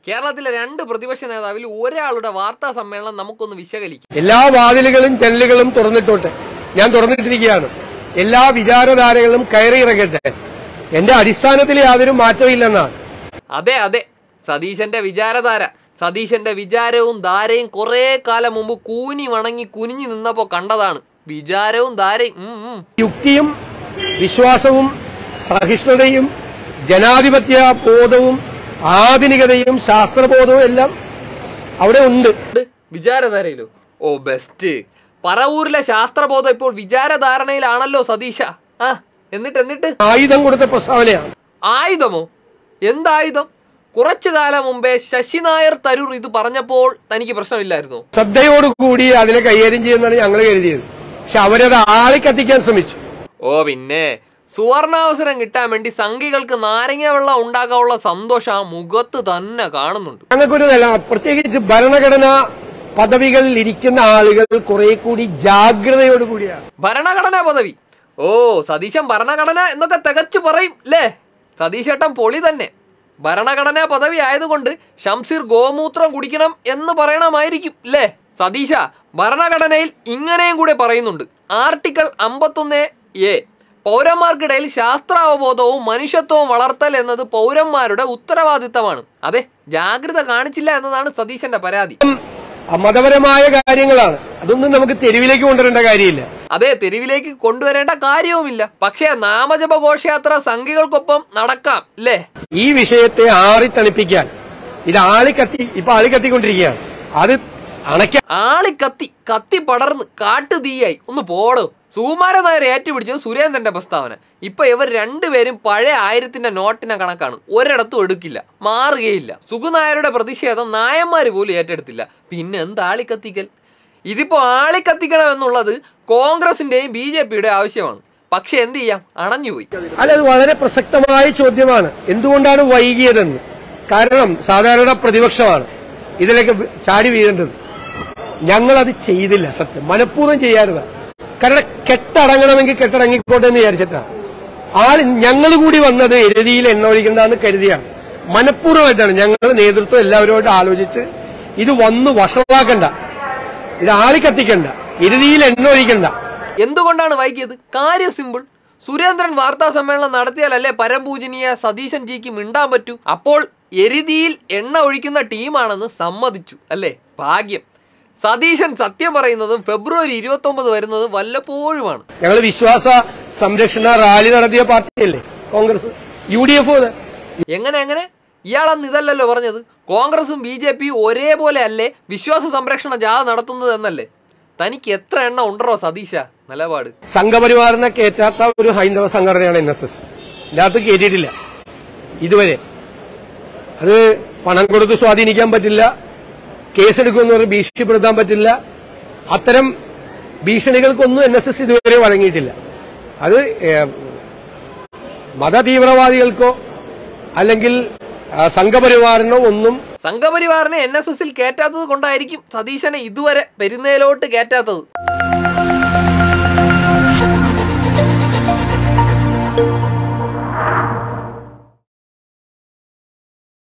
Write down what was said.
കേരളത്തിലെ രണ്ട് പ്രതിപക്ഷ നേതാവിൽ ഒരാളുടെ വാർത്താ സമ്മേളനം നമുക്കൊന്ന് വിശകലിക്കാം എല്ലാ വാതിലുകളും ജനലുകളും തുറന്നിട്ടോട്ടെ ഞാൻ തുറന്നിട്ടിരിക്കുകയാണ് എല്ലാ വിചാരധാരകളും കയറി ഇറങ്ങട്ടെ എന്റെ അടിസ്ഥാനത്തിൽ യാതൊരു മാറ്റമില്ലെന്നാണ് അതെ അതെ സതീശന്റെ വിചാരധാര സതീശന്റെ വിചാരവും ധാരയും കുറേ കാലം മുമ്പ് കൂനി വണങ്ങി കുനിഞ്ഞു നിന്നപ്പോൾ കണ്ടതാണ് വിചാരവും ധാരയും ഉം, ഉം. യുക്തിയും വിശ്വാസവും സഹിഷ്ണുതയും ജനാധിപത്യ ബോധവും ആധുനികതയും ശാസ്ത്രബോധവും എല്ലാം അവിടെ ഉണ്ട് ഉണ്ട്. വിചാരധാരയിലോ ഓ ബെസ്റ്റ് പറവൂരിലെ ശാസ്ത്രബോധം ഇപ്പോൾ വിചാരധാരണയിലാണല്ലോ സതീശ ആ എന്നിട്ട് എന്നിട്ട് ആയുധം കൊടുത്ത പ്രസ്താവനയാണ് ആയുധമോ എന്തായുധം കുറച്ചു കാലം മുമ്പേ ശശി നായർ തരൂർ ഇത് പറഞ്ഞപ്പോൾ തനിക്ക് പ്രശ്നമില്ലായിരുന്നോ ശ്രദ്ധയോടുകൂടി അതിനെ കൈകാര്യം ചെയ്യുന്നതാണ് ഞങ്ങൾ കരുതിയത് പക്ഷെ അവരത് ആളിക്കത്തിക്കാൻ ശ്രമിച്ചു ഓ പിന്നെ സുവർണാവസരം കിട്ടാൻ വേണ്ടി സംഘികൾക്ക് നാരങ്ങ വെള്ളം ഉണ്ടാക്കാനുള്ള സന്തോഷം ആ മുഖത്ത് തന്നെ കാണുന്നുണ്ട് ഞങ്ങൾക്കൊരു നില പ്രത്യേകിച്ച് ഭരണഘടനാ പദവികളിൽ ഇരിക്കുന്ന ആളുകൾ കുറെ കൂടി ജാഗ്രതയോടുകൂടിയാണ് ഭരണഘടനാ പദവി ഓ സതീശൻ ഭരണഘടന എന്നൊക്കെ തികച്ചു പറയും ല്ലേ സതീശേട്ടൻ പൊളി തന്നെ ഭരണഘടനാ പദവി ആയതുകൊണ്ട് ഷംസീർ ഗോമൂത്രം കുടിക്കണം എന്ന് പറയണമായിരിക്കും ല്ലേ സതീശ ഭരണഘടനയിൽ ഇങ്ങനെയും കൂടെ പറയുന്നുണ്ട് ആർട്ടിക്കിൾ അമ്പത്തൊന്ന് എ പൗരന്മാർക്കിടയിൽ ശാസ്ത്രാവബോധവും മനുഷ്യത്വവും വളർത്തൽ എന്നത് പൗരന്മാരുടെ ഉത്തരവാദിത്തമാണ് അതെ ജാഗ്രത കാണിച്ചില്ല എന്നതാണ് സതീശന്റെ പരാതി മതപരമായ കാര്യങ്ങളാണ് അതൊന്നും നമുക്ക് തെരുവിലേക്ക് കൊണ്ടുവരേണ്ട കാര്യമില്ല അതെ തെരുവിലേക്ക് കൊണ്ടുവരേണ്ട കാര്യവുമില്ല പക്ഷേ നാമജപ ഘോഷയാത്ര സംഘികൾക്കൊപ്പം നടക്കാം അല്ലേ ഈ വിഷയത്തെ ആറിത്തണിപ്പിക്കാൻ ഇത് ആളിക്കത്തി ഇപ്പൊ ആളിക്കത്തിക്കൊണ്ടിരിക്കുകയാണ് അത് അണയ്ക്കാൻ ആളി കത്തി കത്തി പടർന്ന് കാട്ടു തീയായി ഒന്ന് പോടോ സുകുമാരൻ നായർ ഏറ്റുപിടിച്ചത് സുരേന്ദ്രന്റെ പ്രസ്താവന ഇപ്പൊ ഇവർ രണ്ടുപേരും പഴയ ആയിരത്തിന്റെ നോട്ടിനെ കണക്കാണ് ഒരിടത്തും എടുക്കില്ല മാറുകയില്ല സുകുനായരുടെ പ്രതിഷേധം നായന്മാര് പോലും ഏറ്റെടുത്തില്ല പിന്നെ എന്ത് ആളിക്കത്തിക്കൽ ഇതിപ്പോ ആളിക്കത്തിക്കണം എന്നുള്ളത് കോൺഗ്രസിന്റെയും ബി ജെ പിയുടെ ആവശ്യമാണ് പക്ഷെ എന്ത് ചെയ്യാം അണഞ്ഞുപോയി അല്ല അത് വളരെ പ്രസക്തമായ ചോദ്യമാണ് എന്തുകൊണ്ടാണ് വൈകിയതെന്ന് കാരണം സാധാരണ പ്രതിപക്ഷമാണ് ഇതിലേക്ക് വി- ചാടി വീഴേണ്ടത് ഞങ്ങളത് ചെയ്തില്ല സത്യം മനഃപൂർവ്വം ചെയ്യാറുതാണ് കാരണം കെട്ടടങ്ങണമെങ്കിൽ കെട്ടടങ്ങിക്കോട്ടെ എന്ന് വിചാരിച്ചിട്ടാണ് ആൾ ഞങ്ങൾ കൂടി വന്നത് എരുതിയിൽ എണ്ണ ഒഴിക്കണ്ടെന്ന് കരുതിയാണ് മനഃപൂർവ്വമായിട്ടാണ് ഞങ്ങൾ നേതൃത്വം എല്ലാവരുമായിട്ട് ആലോചിച്ച് ഇത് വന്ന് വഷളാക്കണ്ട ഇത് ആളി കത്തിക്കണ്ട എരുതിയിൽ എണ്ണ ഒഴിക്കണ്ട എന്തുകൊണ്ടാണ് വൈകിയത് കാര്യം സിമ്പിൾ സുരേന്ദ്രൻ വാർത്താ സമ്മേളനം നടത്തിയാലല്ലേ പരംപൂജനീയ സതീശൻ ജിക്ക് മിണ്ടാൻ പറ്റൂ അപ്പോൾ എരുതിയിൽ എണ്ണ ഒഴിക്കുന്ന ടീമാണെന്ന് സമ്മതിച്ചു അല്ലേ ഭാഗ്യം സതീശൻ സത്യം പറയുന്നതും ഫെബ്രുവരി ഇരുപത്തി ഒമ്പത് വരുന്നതും വല്ലപ്പോഴുമാണ് ഞങ്ങൾ വിശ്വാസ സംരക്ഷണ റാലി നടത്തിയ പാർട്ടിയല്ലേ കോൺഗ്രസ് യു ഡി എഫ് എങ്ങനെ എങ്ങനെ ഇയാളന്ന് ഇതല്ലല്ലോ പറഞ്ഞത് കോൺഗ്രസും ബി ജെ പിയും ഒരേപോലെ അല്ലേ വിശ്വാസ സംരക്ഷണ ജാഥ നടത്തുന്നത് എന്നല്ലേ തനിക്ക് എത്ര എണ്ണ ഉണ്ടോ സതീശ നിലപാട് സംഘപരിവാറിനെ കയറ്റാത്ത ഒരു ഹൈന്ദവ സംഘടനയാണ് എൻ എസ് എസ് ഇതിനകത്ത് കയറ്റിയിട്ടില്ല ഇതുവരെ അത് പണം കൊടുത്ത് സ്വാധീനിക്കാൻ പറ്റില്ല കേസെടുക്കുമെന്ന് പറഞ്ഞ് ഭീഷണിപ്പെടുത്താൻ പറ്റില്ല അത്തരം ഭീഷണികൾക്കൊന്നും എൻ എസ് എസ് ഇതുവരെ വഴങ്ങിയിട്ടില്ല അത് ഏഹ്, മതതീവ്രവാദികൾക്കോ അല്ലെങ്കിൽ ആ, സംഘപരിവാറിനോ ഒന്നും സംഘപരിവാറിനെ എൻ എസ് എസിൽ കയറ്റാത്തത് കൊണ്ടായിരിക്കും സതീശനെ ഇതുവരെ പെരുന്നേലോട്ട് കയറ്റാത്തത്